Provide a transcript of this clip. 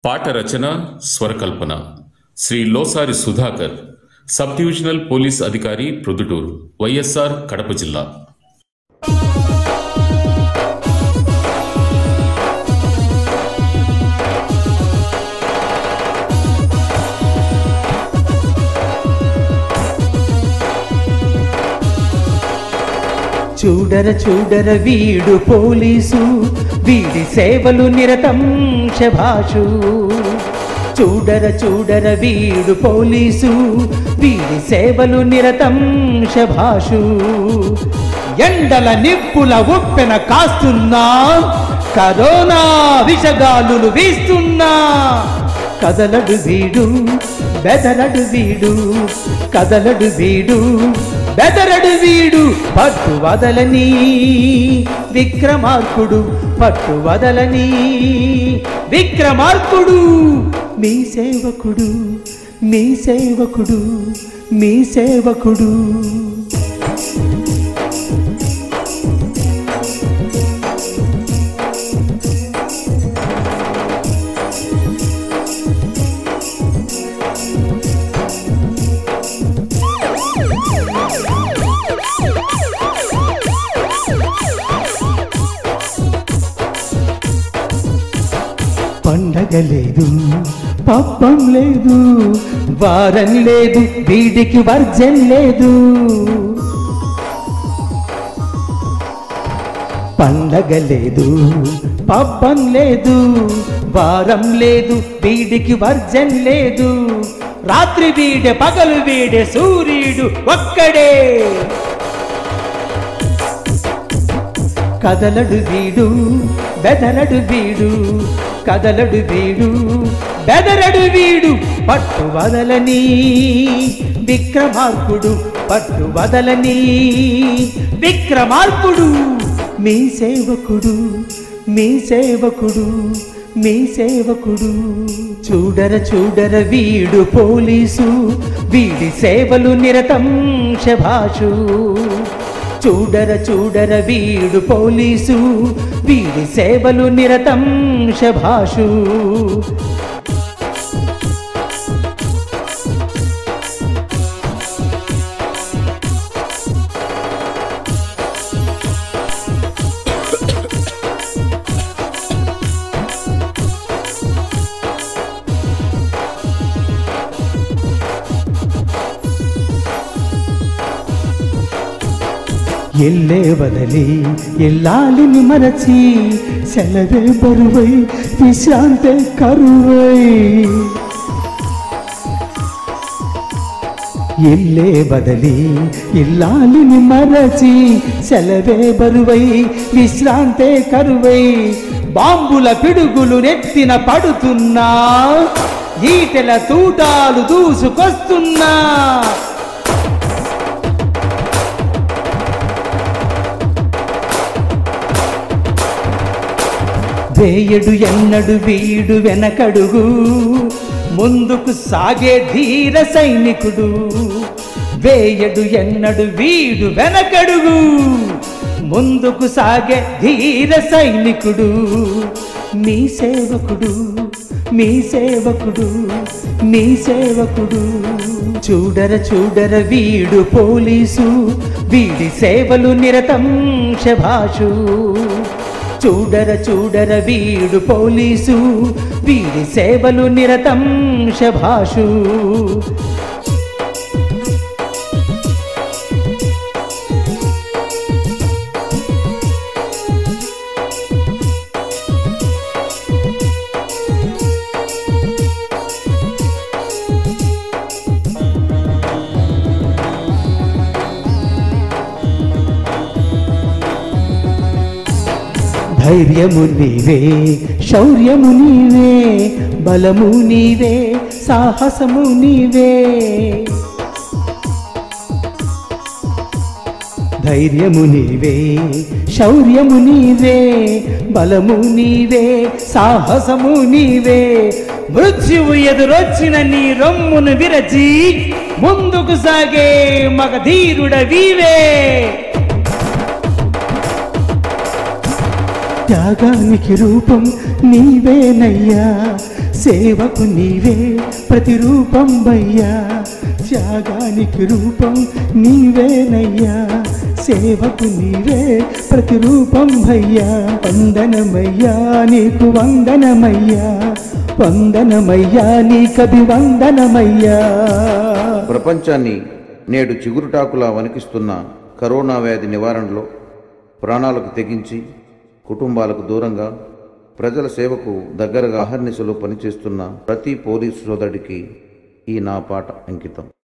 పాట రచన స్వరకల్పన శ్రీ లోసారి సుధాకర్ సబ్ డివిజనల్ పోలీస్ అధికారి ప్రొద్దుటూరు వైఎస్ఆర్ కడప జిల్లా చూడర చూడర వీడు పోలీసు వీడి సేవలు నిరతం శభాషు చూడర చూడర వీడు పోలీసు వీడి సేవలు నిరతం శభాషు ఎండల నిప్పుల ఉప్పెన కాస్తున్నా కరోనా విషగాలులు వీస్తున్నా కదలడు వీడు బెదరడు వీడు కదలడు వీడు బెదరడు వీడు పట్టు వదలని విక్రమార్కుడు పట్టు వదలని విక్రమార్కుడు మీ సేవకుడు మీ సేవకుడు మీ సేవకుడు పండగ లేదు పప్పం లేదు వారం లేదు వీడికి వర్జం లేదు పండగ లేదు పబ్బం లేదు వారం లేదు వీడికి వర్జం లేదు రాత్రి వీడే పగలు వీడే సూర్యుడు ఒక్కడే కదలడు వీడు బెదరడు వీడు కదలడు వీడు బెదరడు వీడు పట్టు వదలని విక్రమార్కుడు పట్టు వదలని విక్రమార్కుడు మీ సేవకుడు మీ సేవకుడు మీ సేవకుడు చూడర చూడర వీడు పోలీసు వీడి సేవలు నిరతం శభాషు చూడర చూడర వీడు పోలీసు వీడి సేవలు నిరతం శభాషు ఎల్లే వదలి ఎల్లాలిని మరచి సెలవే బరువై విశ్రాంతే కరువై ఎల్లే బదలి ఇల్లాలిని మరచి సెలవే బరువై విశ్రాంతే కరువై బాంబుల పిడుగులు నెత్తిన పడుతున్నా ఈటెల తూటాలు దూసుకొస్తున్నా వేయడు ఎన్నడు వీడు వెనకడుగు ముందుకు సాగే ధీర సైనికుడు వేయడు ఎన్నడు వీడు వెనకడుగు ముందుకు సాగే ధీర సైనికుడు మీ సేవకుడు మీ సేవకుడు మీ సేవకుడు చూడర చూడర వీడు పోలీసు వీడి సేవలు నిరతం శభాషు చూడర చూడర వీడు పోలీసు వీడి సేవలు నిరతం శభాషు ధైర్యము నీవే శౌర్యము నీవే బలము నీవే సాహసము నీవే ధైర్యము నీవే శౌర్యము నీవే బలము నీవే సాహసము నీవే మృత్యువు ఎదురొచ్చిన నీ రొమ్మును విరచి ముందుకు సాగే మగధీరుడ వీవే త్యాగానికి రూపం నీవేనయ్యా సేవకు నీవే ప్రతిరూపం భయ్యా త్యాగానికి రూపం నీవేనయ్యా సేవకు నీవే ప్రతిరూపం భయ్యా వందనమయ్యా నీకు వందనమయ్యా వందనమయ్యా నీకది వందనమయ్యా ప్రపంచాన్ని నేడు చిగురుటాకులా వణికిస్తున్న కరోనా వ్యాధి నివారణలో ప్రాణాలకు తెగించి కుటుంబాలకు దూరంగా ప్రజల సేవకు దగ్గరగా అహర్నిశలు పనిచేస్తున్న ప్రతి పోలీసు సోదరుడికి ఈ నా పాట అంకితం